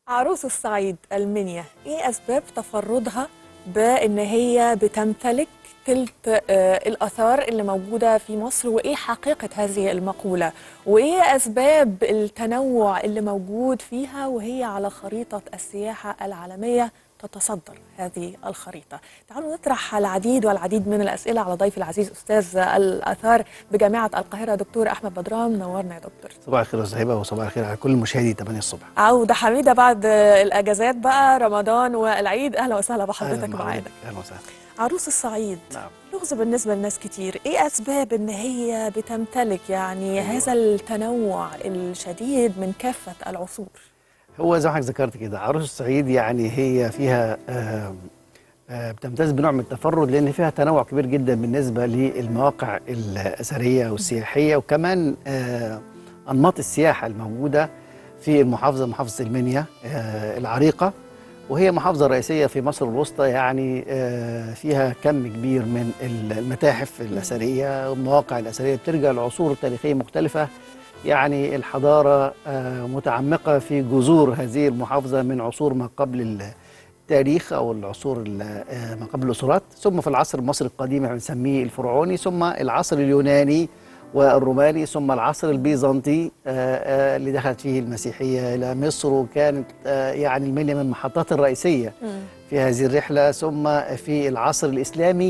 عروس الصعيد المنيا ايه اسباب تفردها بان هي بتمتلك تلت آه، الاثار اللي موجوده في مصر وايه حقيقه هذه المقوله وايه اسباب التنوع اللي موجود فيها وهي على خريطه السياحه العالميه تتصدر هذه الخريطة تعالوا نطرح العديد والعديد من الأسئلة على ضيفي العزيز أستاذ الآثار بجامعة القاهرة دكتور أحمد بدرام نورنا يا دكتور صباح الخير يا صاحبة وصباح الخير على كل مشاهدي 8 الصبح عودة حميدة بعد الأجازات بقى رمضان والعيد أهلا وسهلا بحضرتك أهلاً معانا بحضرتك. اهلا وسهلا عروس الصعيد نعم لغز بالنسبة لناس كتير إيه أسباب إن هي بتمتلك يعني أيوة. هذا التنوع الشديد من كافة العصور هو زي ما حضرتك ذكرت كده عروس الصعيد يعني هي فيها آه، آه، بتمتاز بنوع من التفرد لان فيها تنوع كبير جدا بالنسبه للمواقع الاثريه والسياحيه وكمان آه، انماط السياحه الموجوده في المحافظه محافظه المنيا آه، العريقه وهي محافظه رئيسيه في مصر الوسطى يعني آه، فيها كم كبير من المتاحف الاثريه والمواقع الاثريه بترجع لعصور تاريخيه مختلفه يعني الحضارة آه، متعمقة في جذور هذه المحافظة من عصور ما قبل التاريخ أو العصور ال- آه، ما قبل الأسرات ثم في العصر المصري القديم احنا بنسميه الفرعوني ثم العصر اليوناني والروماني ثم العصر البيزنطي آه، آه، اللي دخلت فيه المسيحية إلى مصر وكانت آه، يعني المنيا من المحطات الرئيسية في هذه الرحلة ثم في العصر الإسلامي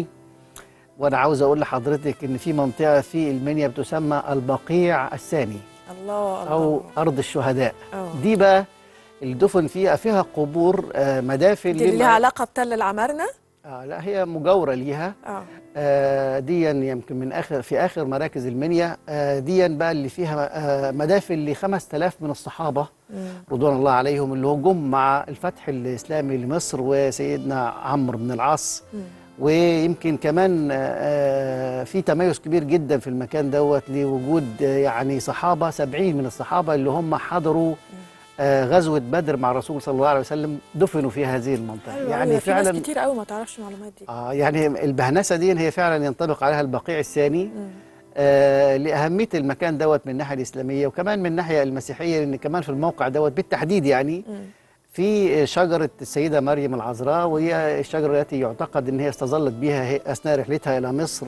وأنا عاوز أقول لحضرتك إن في منطقة في المنيا بتسمى البقيع الثاني الله الله أو أرض الشهداء أوه. دي بقى اللي دفن فيها فيها قبور آه، مدافن دي اللي لما- ليها علاقة بتل العمارنة آه لا هي مجاورة ليها اه آه ديا يمكن من آخر في آخر مراكز المنيا آه ديا بقى اللي فيها آه مدافن ل 5000 من الصحابة مم. رضوان الله عليهم اللي هم جم مع الفتح الإسلامي لمصر وسيدنا عمرو بن العاص مم. ويمكن كمان آه، في تميز كبير جدا في المكان دوت لوجود آه، يعني صحابة سبعين من الصحابة اللي هم حضروا آه، غزوة بدر مع الرسول صلى الله عليه وسلم دفنوا في هذه المنطقة أيوة يعني أيوة في ناس فعلا كتير قوي ما تعرفش المعلومات دي آه يعني البهنسة دي هي فعلا ينطبق عليها البقيع الثاني مم. آه لأهمية المكان دوت من الناحية الإسلامية وكمان من الناحية المسيحية لأن كمان في الموقع دوت بالتحديد يعني مم. في شجرة السيدة مريم العذراء وهي الشجرة التي يعتقد أن هي استظلت بها هي- أثناء رحلتها إلى مصر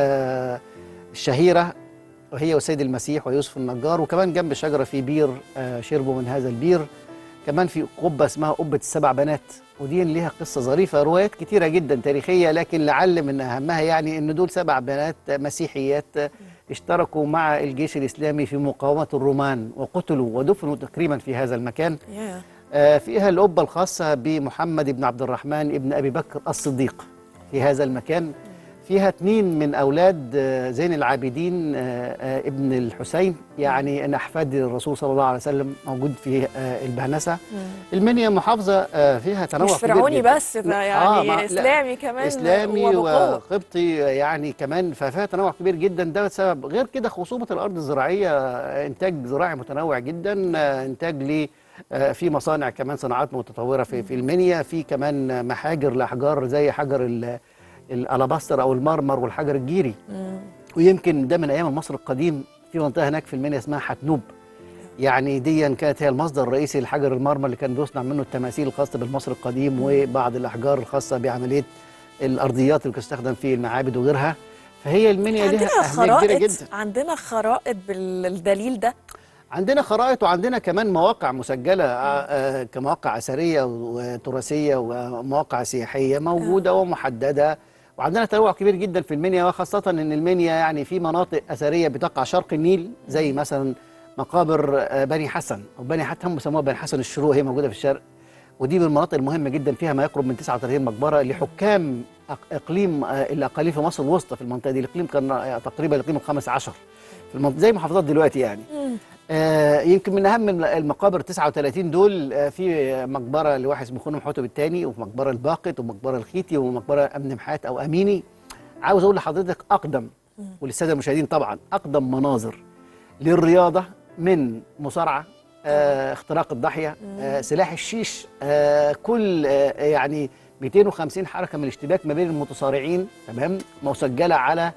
آه الشهيرة وهي والسيد المسيح ويوسف النجار وكمان جنب الشجرة في بير آه شربوا من هذا البير كمان في قبة اسمها قبة السبع بنات ودي ليها قصة ظريفة روايات كتيرة جدا تاريخية لكن لعل من أهمها يعني أن دول سبع بنات مسيحيات اشتركوا مع الجيش الإسلامي في مقاومة الرومان وقتلوا ودفنوا تقريبا في هذا المكان يا آه، فيها القبة الخاصة بمحمد بن عبد الرحمن ابن أبي بكر الصديق في هذا المكان فيها اثنين من أولاد آه، زين العابدين آه، آه، ابن الحسين يعني أن أحفاد الرسول صلى الله عليه وسلم موجود في آه، البهنسة مم. المنيا محافظة آه، فيها تنوع مش كبير فرعوني جداً. بس ده لا، يعني آه، ما- لا، اسلامي كمان اسلامي وبقوة. وقبطي يعني كمان ففيها تنوع كبير جدا ده سبب غير كده خصوبه الارض الزراعيه آه، انتاج زراعي متنوع جدا آه، انتاج ل آه، في مصانع كمان صناعات متطوره في في المنيا في كمان محاجر لاحجار زي حجر ال- الالاباستر او المرمر والحجر الجيري مم. ويمكن ده من ايام المصري القديم في منطقه هناك في المنيا اسمها حتنوب يعني دي كانت هي المصدر الرئيسي لحجر المرمر اللي كان بيصنع منه التماثيل الخاصه بالمصري القديم وبعض الاحجار الخاصه بعمليه الارضيات اللي بتستخدم في المعابد وغيرها فهي المنيا لها عندنا اهميه كبيره خرائط جدا عندنا خرائط بالدليل ده عندنا خرائط وعندنا كمان مواقع مسجله آه، آه، كمواقع اثريه وتراثيه ومواقع سياحيه موجوده ومحدده وعندنا تنوع كبير جدا في المنيا وخاصه ان المنيا يعني في مناطق اثريه بتقع شرق النيل زي مثلا مقابر آه، بني حسن او بني حتى هم بيسموها بني حسن الشروق هي موجوده في الشرق ودي من المناطق المهمه جدا فيها ما يقرب من 39 مقبره لحكام أق- اقليم آه، الاقاليم في مصر الوسطى في المنطقه دي الاقليم كان آه، تقريبا الاقليم الخامس عشر في المنطقة زي محافظات دلوقتي يعني مم. آه، يمكن من اهم المقابر 39 دول آه، في مقبره لواحد اسمه خنم حتب الثاني وفي مقبره الباقت ومقبره الخيتي ومقبره امن محات او اميني عاوز اقول لحضرتك اقدم وللساده المشاهدين طبعا اقدم مناظر للرياضه من مصارعه آه، اختراق الضاحيه آه، سلاح الشيش آه، كل آه، يعني 250 حركه من الاشتباك ما بين المتصارعين تمام مسجله على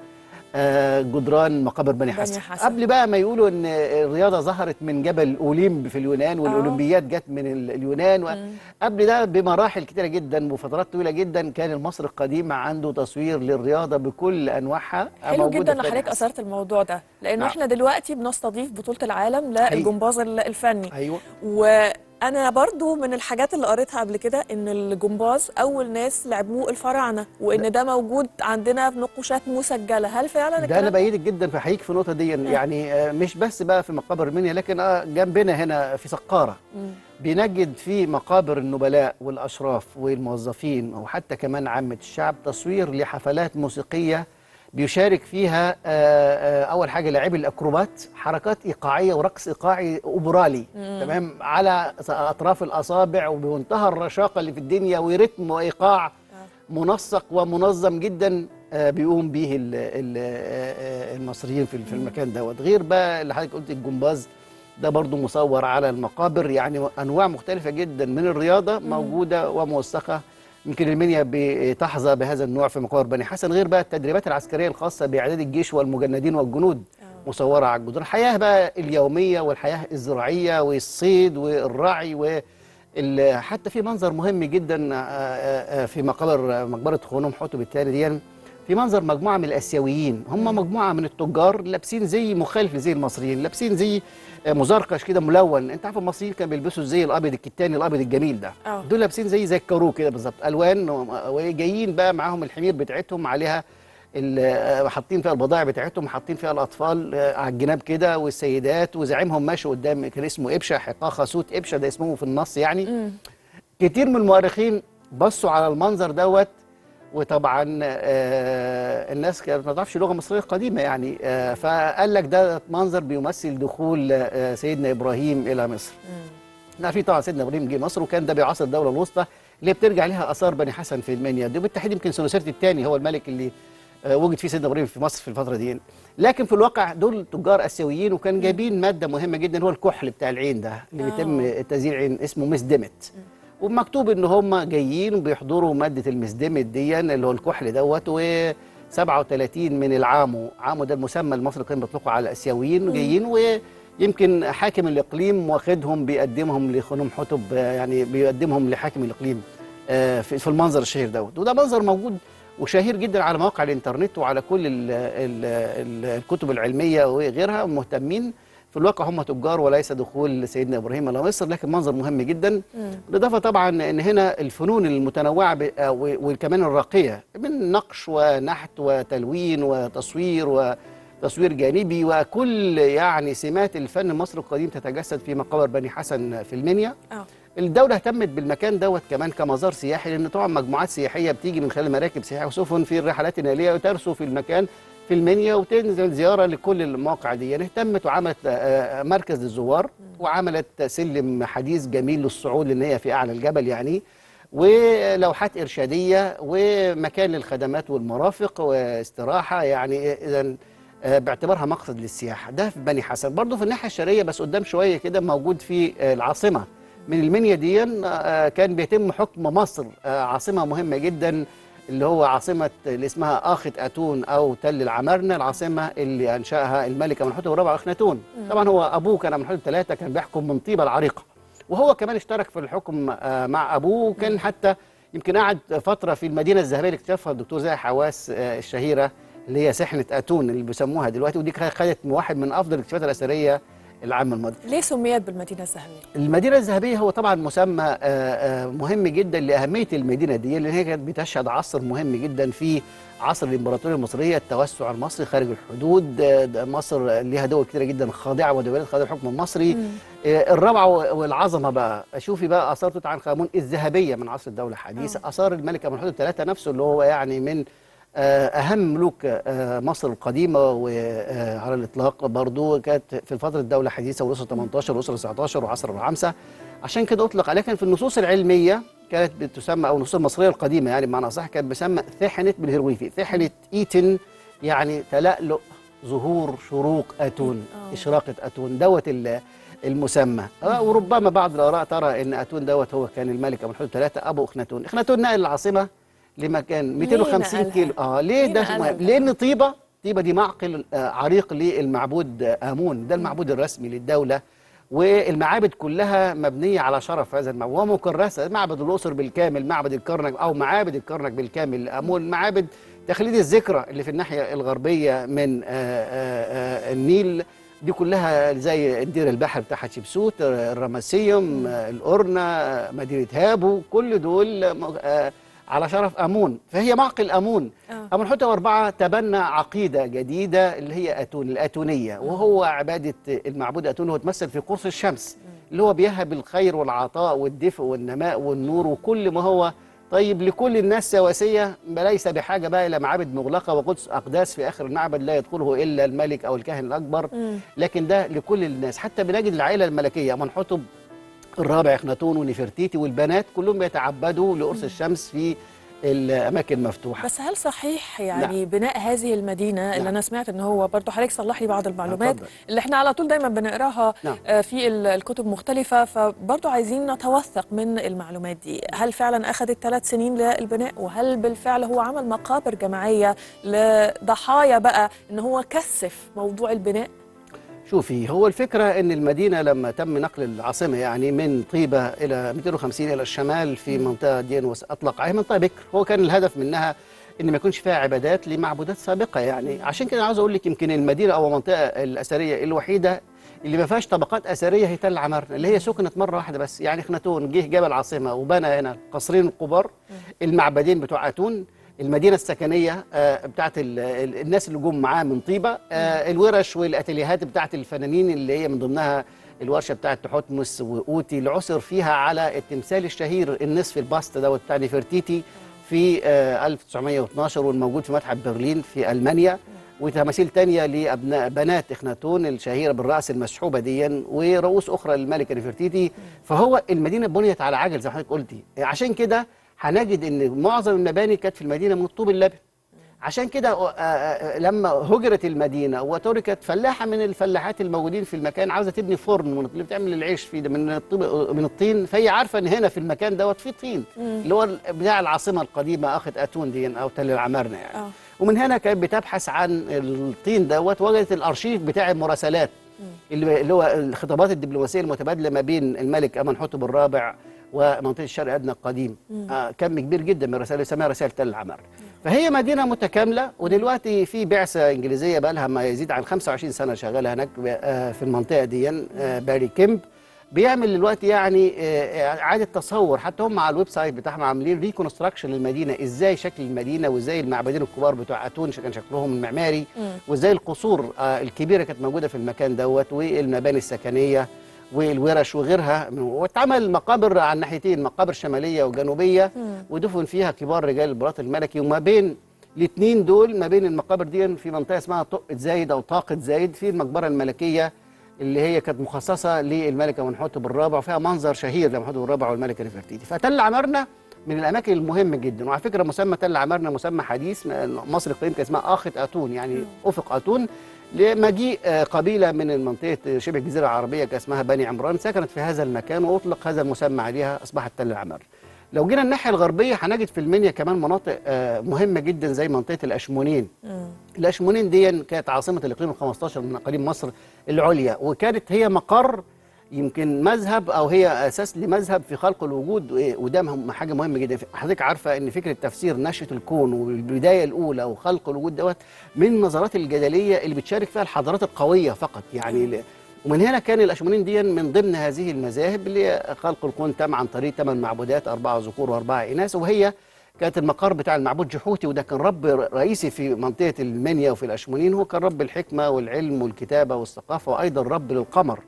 آه، جدران مقابر بني بني حسن. حسن. قبل بقى ما يقولوا ان الرياضه ظهرت من جبل اوليمب في اليونان والاولمبيات جت من ال- اليونان و... قبل ده بمراحل كتيره جدا وفترات طويله جدا كان المصري القديم عنده تصوير للرياضه بكل انواعها حلو موجودة جدا في بني لحضرتك حسن. اثرت الموضوع ده لانه نعم. احنا دلوقتي بنستضيف بطوله العالم حقيقي. للجمباز ال- الفني ايوه وانا برضو من الحاجات اللي قريتها قبل كده ان الجمباز اول ناس لعبوه الفراعنه وان ده موجود عندنا في نقوشات مسجله هل فعلا ده انا الكلام بايدك جدا في حقيقي في النقطه دي يعني آه، مش بس بقى في مقابر المنيا لكن آه، جنبنا هنا في سقاره مم. بنجد في مقابر النبلاء والاشراف والموظفين وحتى كمان عامه الشعب تصوير لحفلات موسيقيه بيشارك فيها آه، آه، اول حاجه لاعبي الاكروبات حركات ايقاعيه ورقص ايقاعي اوبرالي تمام على اطراف الاصابع وبمنتهى الرشاقه اللي في الدنيا ورتم وايقاع منسق ومنظم جدا آه، بيقوم به ال- ال- آه، آه، المصريين في في المكان دوت غير بقى اللي حضرتك قلت الجمباز ده برضو مصور على المقابر يعني انواع مختلفه جدا من الرياضه موجوده وموثقه يمكن المنيا بتحظى بهذا النوع في مقابر بني حسن غير بقى التدريبات العسكريه الخاصه باعداد الجيش والمجندين والجنود مصوره على الجدران الحياه بقى اليوميه والحياه الزراعيه والصيد والرعي و ال- حتى في منظر مهم جدا آه، آه، آه، في مقابر مقبره خونوم حتب الثاني دي في منظر مجموعه من الاسيويين هم مجموعه من التجار لابسين زي مخالف لزي المصريين لابسين زي آه، مزركش كده ملون انت عارف المصريين كانوا بيلبسوا الزي الابيض الكتاني الابيض الجميل ده آه. دول لابسين زي زي الكارو كده بالظبط الوان و- وجايين بقى معاهم الحمير بتاعتهم عليها ال- آه، حاطين فيها البضائع بتاعتهم حاطين فيها الاطفال آه، على الجناب كده والسيدات وزعيمهم ماشي قدام كان اسمه ابشه حقاقه سوت ابشه ده اسمه في النص يعني كتير من المؤرخين بصوا على المنظر دوت وطبعا آه الناس كانت ما تعرفش لغه مصريه قديمه يعني آه فقال لك ده منظر بيمثل دخول آه سيدنا ابراهيم الى مصر. احنا عارفين طبعا سيدنا ابراهيم جه مصر وكان ده بيعاصر الدوله الوسطى اللي بترجع لها اثار بني حسن في المنيا دي بالتحديد يمكن سنوسرت الثاني هو الملك اللي آه، وجد فيه سيدنا ابراهيم في مصر في الفتره دي لكن في الواقع دول تجار اسيويين وكان جايبين ماده مهمه جدا هو الكحل بتاع العين ده اللي آه. بيتم تزييل عين اسمه مسدمت ومكتوب ان هم جايين وبيحضروا ماده المسدمت دي اللي هو الكحل دوت و 37 من العامو عامو ده المسمى المصري كان بيطلقوا على الاسيويين جايين ويمكن حاكم الاقليم واخدهم بيقدمهم لخنوم حتب آه، يعني بيقدمهم لحاكم الاقليم آه، في في المنظر الشهير دوت وده منظر موجود وشهير جدا على مواقع الانترنت وعلى كل ال ال ال الكتب العلميه وغيرها مهتمين في الواقع هم تجار وليس دخول سيدنا ابراهيم الى مصر لكن منظر مهم جدا بالاضافه طبعا ان هنا الفنون المتنوعه ب- آه، و- وكمان الراقيه من نقش ونحت وتلوين وتصوير وتصوير جانبي وكل يعني سمات الفن المصري القديم تتجسد في مقابر بني حسن في المنيا اه الدولة اهتمت بالمكان دوت كمان كمزار سياحي لأن طبعا مجموعات سياحية بتيجي من خلال مراكب سياحية وسفن في الرحلات النيلية وترسو في المكان في المنيا وتنزل زيارة لكل المواقع دي يعني اهتمت وعملت آه، آه، مركز للزوار وعملت سلم حديث جميل للصعود لأن هي في أعلى الجبل يعني ولوحات إرشادية ومكان للخدمات والمرافق واستراحة يعني إذا باعتبارها مقصد للسياحة ده في بني حسن برضه في الناحية الشرقية بس قدام شوية كده موجود في آه، العاصمة من المنيا دي آه، كان بيتم حكم مصر آه، عاصمة مهمة جدا اللي هو عاصمة اللي اسمها آخت أتون أو تل العمارنة العاصمة اللي أنشأها الملك أمنحتب الرابع أخناتون طبعا هو أبوه كان أمنحتب ثلاثة كان بيحكم من طيبة العريقة وهو كمان اشترك في الحكم آه، مع أبوه وكان حتى يمكن قعد فترة في المدينة الذهبية اللي اكتشفها الدكتور زاهي حواس آه، الشهيرة اللي هي سحنة أتون اللي بيسموها دلوقتي ودي خدت واحد من أفضل الاكتشافات الأثرية العام الماضي ليه سميت بالمدينه الذهبيه؟ المدينة الذهبية هو طبعا مسمى آه، آه، مهم جدا لأهمية المدينة دي لأن هي كانت بتشهد عصر مهم جدا في عصر الإمبراطورية المصرية التوسع المصري خارج الحدود آه، ده مصر ليها دول كتيرة جدا خاضعة ودولات خاضعة الحكم المصري آه، الروعة والعظمة بقى شوفي بقى آثار توت عنخ آمون الذهبية من عصر الدولة الحديثة آثار الملك أمنحتب الثلاثة نفسه اللي هو يعني من آه، أهم ملوك آه، مصر القديمة وعلى الإطلاق برضو كانت في فترة الدولة الحديثة والأسرة 18 والأسرة 19 وعصر الرعامسة عشان كده أطلق عليها كان في النصوص العلمية كانت بتسمى أو النصوص المصرية القديمة يعني بمعنى أصح كانت بتسمى ثحنة بالهيروغليفي ثحنة إيتن يعني تلألؤ ظهور شروق أتون آه. إشراقة أتون دوت ال- المسمى آه، وربما بعض الآراء ترى إن أتون دوت هو كان الملك أبو الحدود ثلاثة أبو أخناتون أخناتون نقل العاصمة لمكان 250 نقلها؟ كيلو اه ليه مين ده نقلها مهم؟ ده؟ لان طيبه طيبه دي معقل آه، عريق للمعبود آه، امون ده المعبود الرسمي للدوله والمعابد كلها مبنيه على شرف هذا المعبد ومكرسه معبد الاقصر بالكامل معبد الكرنك او معابد الكرنك بالكامل امون معابد تخليد الذكرى اللي في الناحيه الغربيه من آه، آه، آه، النيل دي كلها زي دير البحر بتاع حتشبسوت آه، الرمسيوم آه، القرنة آه، مدينة هابو كل دول آه، على شرف أمون فهي معقل أمون آه. أمون حتى أربعة تبنى عقيدة جديدة اللي هي أتون الأتونية وهو عبادة المعبود أتون هو تمثل في قرص الشمس اللي هو بيهب الخير والعطاء والدفء والنماء والنور وكل ما هو طيب لكل الناس سواسية ليس بحاجة بقى إلى معابد مغلقة وقدس أقداس في آخر المعبد لا يدخله إلا الملك أو الكاهن الأكبر لكن ده لكل الناس حتى بنجد العائلة الملكية منحطب الرابع اخناتون ونفرتيتي والبنات كلهم بيتعبدوا لقرص الشمس في الأماكن المفتوحة بس هل صحيح يعني نعم. بناء هذه المدينة اللي نعم. أنا سمعت إن هو برضه حضرتك صلح لي بعض المعلومات اتفضل. اللي إحنا على طول دايما بنقراها نعم. آه، في ال- الكتب مختلفة فبرضه عايزين نتوثق من المعلومات دي هل فعلا أخذت ثلاث سنين للبناء وهل بالفعل هو عمل مقابر جماعية لضحايا بقى إن هو كثف موضوع البناء شوفي هو الفكرة ان المدينة لما تم نقل العاصمة يعني من طيبة الى 250 الى الشمال في منطقة دي اطلق عليها منطقة بكر هو كان الهدف منها ان ما يكونش فيها عبادات لمعبودات سابقة يعني عشان كده عاوز اقول لك يمكن المدينة او المنطقة الاثرية الوحيدة اللي ما فيهاش طبقات اثريه هي تل عمارنه اللي هي سكنت مره واحده بس يعني اخناتون جه جبل عاصمه وبنى هنا قصرين الكبار المعبدين بتوع اتون المدينه السكنيه آه، بتاعت ال- ال- الناس اللي جم معاه من طيبه آه، الورش والاتيليهات بتاعت الفنانين اللي هي من ضمنها الورشه بتاعت تحتمس واوتي اللي عثر فيها على التمثال الشهير النصف الباست دوت بتاع نفرتيتي في آه، 1912 والموجود في متحف برلين في المانيا وتماثيل تانية لأبناء بنات إخناتون الشهيرة بالرأس المسحوبة ديا ورؤوس أخرى للملكة نفرتيتي فهو المدينة بنيت على عجل زي ما حضرتك قلتي عشان كده هنجد إن معظم المباني كانت في المدينة من الطوب اللبن عشان كده آه، آه، لما هجرت المدينة وتركت فلاحة من الفلاحات الموجودين في المكان عاوزة تبني فرن من اللي بتعمل العيش فيه ده من الطيب من الطين فهي عارفة إن هنا في المكان دوت في طين اللي هو بتاع العاصمة القديمة أخت أتون دي أو تل العمارنة يعني آه. ومن هنا كانت بتبحث عن الطين دوت وجدت الارشيف بتاع المراسلات اللي اللي هو الخطابات الدبلوماسيه المتبادله ما بين الملك امنحتب الرابع ومنطقه الشرق ادنى القديم آه كم كبير جدا من الرسائل يسميها رسائل تل العمار فهي مدينه متكامله ودلوقتي في بعثه انجليزيه بقى لها ما يزيد عن 25 سنه شغاله هناك آه في المنطقه دي آه باري كيمب بيعمل دلوقتي يعني آه، اعاده تصور حتى هم على الويب سايت بتاعهم عاملين ريكونستراكشن للمدينه ازاي شكل المدينه وازاي المعبدين الكبار بتوع اتون كان شكلهم المعماري وازاي القصور آه، الكبيره كانت موجوده في المكان دوت والمباني السكنيه والورش وغيرها واتعمل مقابر على الناحيتين مقابر شماليه وجنوبيه ودفن فيها كبار رجال البلاط الملكي وما بين الاثنين دول ما بين المقابر دي في منطقه اسمها طقه زايد او طاقه زايد في المقبره الملكيه اللي هي كانت مخصصه للملكه منحوتب الرابع وفيها منظر شهير لمنحوتب الرابع والملكه نفرتيتي فتل عمارنه من الاماكن المهمه جدا وعلى فكره مسمى تل عمارنه مسمى حديث مصر القديم كان اسمها اخت اتون يعني افق اتون لمجيء آه، قبيله من منطقه شبه الجزيره العربيه كان اسمها بني عمران سكنت في هذا المكان واطلق هذا المسمى عليها اصبحت تل العمار لو جينا الناحيه الغربيه هنجد في المنيا كمان مناطق آه، مهمه جدا زي منطقه الاشمونين الاشمونين دي كانت عاصمه الاقليم ال15 من اقاليم مصر العليا وكانت هي مقر يمكن مذهب او هي اساس لمذهب في خلق الوجود و- وده مهم- حاجه مهمه جدا حضرتك عارفه ان فكره تفسير نشاه الكون والبدايه الاولى وخلق الوجود دوت من النظرات الجدليه اللي بتشارك فيها الحضارات القويه فقط يعني ل- ومن هنا كان الاشمونين دي من ضمن هذه المذاهب اللي هي خلق الكون تم عن طريق ثمان معبودات اربعه ذكور واربعه اناث وهي كانت المقر بتاع المعبود جحوتي وده كان رب رئيسي في منطقه المنيا وفي الاشمونين هو كان رب الحكمه والعلم والكتابه والثقافه وايضا رب للقمر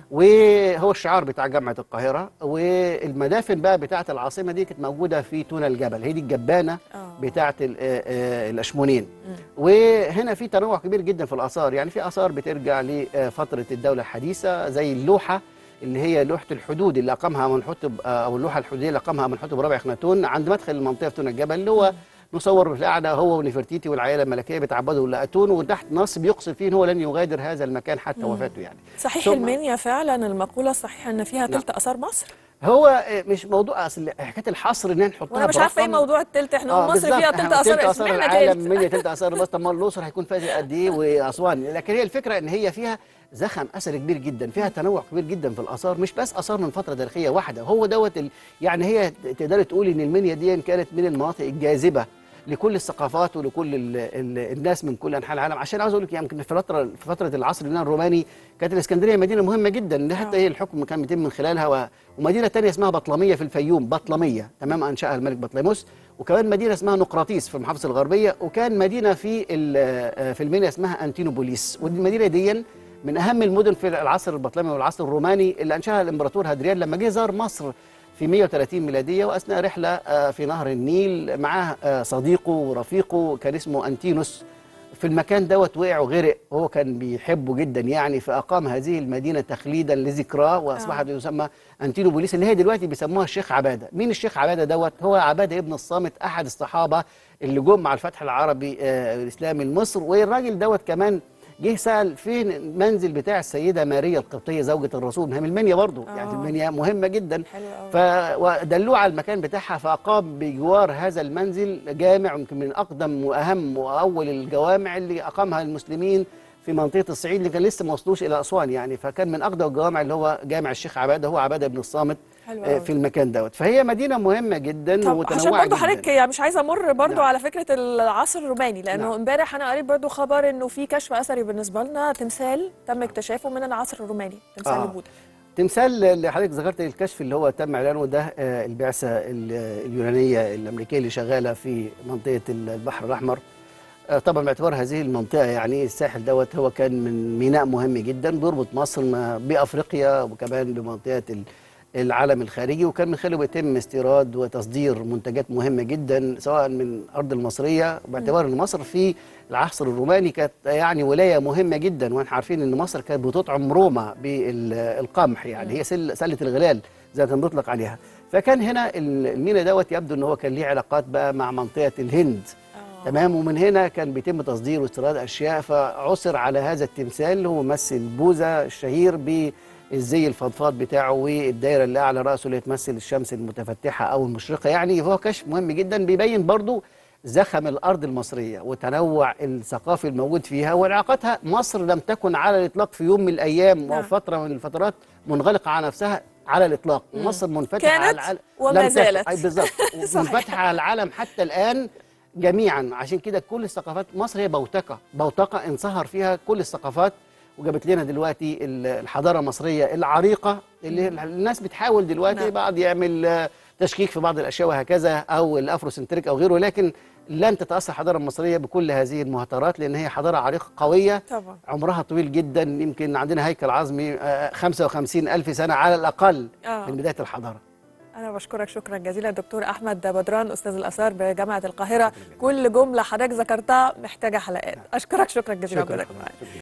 وهو الشعار بتاع جامعه القاهره والمدافن بقى بتاعه العاصمه دي كانت موجوده في تونة الجبل هي دي الجبانه آه. بتاعه ال- آه، آه، الاشمونين وهنا في تنوع كبير جدا في الاثار يعني في اثار بترجع لفتره الدوله الحديثه زي اللوحه اللي هي لوحه الحدود اللي اقامها منحوتب آه، او اللوحه الحدوديه اللي اقامها منحوتب رابع اخناتون عند مدخل المنطقه في تونة الجبل اللي هو مصور في القعده هو ونفرتيتي والعائله الملكيه بيتعبدوا لاتون وتحت نص بيقصد فيه ان هو لن يغادر هذا المكان حتى وفاته يعني صحيح ثم- المنيا فعلا المقولة الصحيحة أن فيها نعم. تلت آثار مصر هو آه، مش موضوع اصل حكايه الحصر ان نحطها وانا مش عارفه ايه برقم. موضوع التلت احنا آه، مصر بالظبط. فيها إحنا تلت اثار تلت اثار اشمعنى العالم تلت من تلت اثار بس طب ما الاقصر هيكون فيها قد ايه واسوان لكن هي الفكره ان هي فيها زخم اثري كبير جدا فيها تنوع كبير جدا في الاثار مش بس اثار من فتره تاريخيه واحده هو دوت ال... يعني هي تقدري تقولي ان المنيا دي كانت من المناطق الجاذبه لكل الثقافات ولكل ال ال الناس من كل انحاء العالم عشان عاوز اقول لك يمكن في فتره في فتره العصر اليوناني الروماني كانت الاسكندريه مدينه مهمه جدا ان حتى آه. هي الحكم كان بيتم من خلالها و... ومدينه ثانيه اسمها بطلميه في الفيوم بطلميه تمام انشاها الملك بطليموس وكمان مدينه اسمها نقراطيس في المحافظه الغربيه وكان مدينه في ال- في المنيا اسمها انتينوبوليس والمدينه دي من اهم المدن في العصر البطلمي والعصر الروماني اللي انشاها الامبراطور هادريان لما جه زار مصر في 130 ميلاديه واثناء رحله آه، في نهر النيل معاه آه، صديقه ورفيقه كان اسمه انتينوس في المكان دوت وقع وغرق وهو كان بيحبه جدا يعني فاقام هذه المدينه تخليدا لذكراه واصبحت يسمى انتينوبوليس اللي هي دلوقتي بيسموها الشيخ عباده مين الشيخ عباده دوت هو عباده ابن الصامت احد الصحابه اللي جم مع الفتح العربي آه، الاسلامي لمصر والراجل دوت كمان جه سال فين المنزل بتاع السيده ماريا القبطيه زوجه الرسول ما هي من المنيا برضه يعني آه. المنيا مهمه جدا حلو قوي فدلوه على المكان بتاعها فأقام بجوار هذا المنزل جامع يمكن من أقدم وأهم وأول الجوامع اللي أقامها المسلمين في منطقة الصعيد اللي كان لسه ما وصلوش إلى أسوان يعني فكان من أقدم الجوامع اللي هو جامع الشيخ عبادة هو عبادة بن الصامت حلو آه، قوي. في المكان دوت فهي مدينة مهمة جدا طب ومتنوعة عشان برضه جداً. حضرتك يعني مش عايزه امر برضه نعم. على فكره العصر الروماني لانه نعم. امبارح انا قريت برضه خبر انه في كشف اثري بالنسبه لنا تمثال تم اكتشافه من العصر الروماني تمثال آه. لبوذا تمثال اللي حضرتك ذكرت الكشف اللي هو تم اعلانه ده آه، البعثه ال- اليونانيه الامريكيه اللي شغاله في منطقه البحر الاحمر آه، طبعا باعتبار هذه المنطقه يعني الساحل دوت هو كان من ميناء مهم جدا بيربط مصر ما- بافريقيا وكمان بمنطقه ال- العالم الخارجي وكان من خلاله بيتم استيراد وتصدير منتجات مهمه جدا سواء من الارض المصريه باعتبار ان مصر في العصر الروماني كانت يعني ولايه مهمه جدا واحنا عارفين ان مصر كانت بتطعم روما بالقمح يعني هي سل- سله الغلال زي ما كان بيطلق عليها فكان هنا ال- المينا دوت يبدو ان هو كان ليه علاقات بقى مع منطقه الهند تمام ومن هنا كان بيتم تصدير واستيراد اشياء فعثر على هذا التمثال اللي هو ممثل بوذا الشهير بالزي الفضفاض بتاعه والدايره اللي اعلى راسه اللي تمثل الشمس المتفتحه او المشرقه يعني فهو كشف مهم جدا بيبين برضو زخم الارض المصريه وتنوع الثقافي الموجود فيها وعلاقتها مصر لم تكن على الاطلاق في يوم من الايام نعم. وفتره من الفترات منغلقه على نفسها على الاطلاق مصر منفتحه على كانت العالم وما لم تكن- زالت. أي بالظبط صحيح. منفتحه على العالم حتى الان جميعا عشان كده كل الثقافات مصر هي بوتقه بوتقه انصهر فيها كل الثقافات وجابت لنا دلوقتي ال- الحضاره المصريه العريقه اللي الناس بتحاول دلوقتي نعم. بعض يعمل آه، تشكيك في بعض الاشياء وهكذا او الافروسنتريك او غيره لكن لن تتاثر الحضاره المصريه بكل هذه المهاترات لان هي حضاره عريقه قويه طبعا عمرها طويل جدا يمكن عندنا هيكل عظمي آه، 55 ألف سنة على الأقل آه. من بداية الحضارة أنا بشكرك شكرا جزيلا دكتور أحمد بدران أستاذ الآثار بجامعة القاهرة كل جملة حضرتك ذكرتها محتاجة حلقات أشكرك شكرا جزيلا شكرا وجودك معايا شكرا.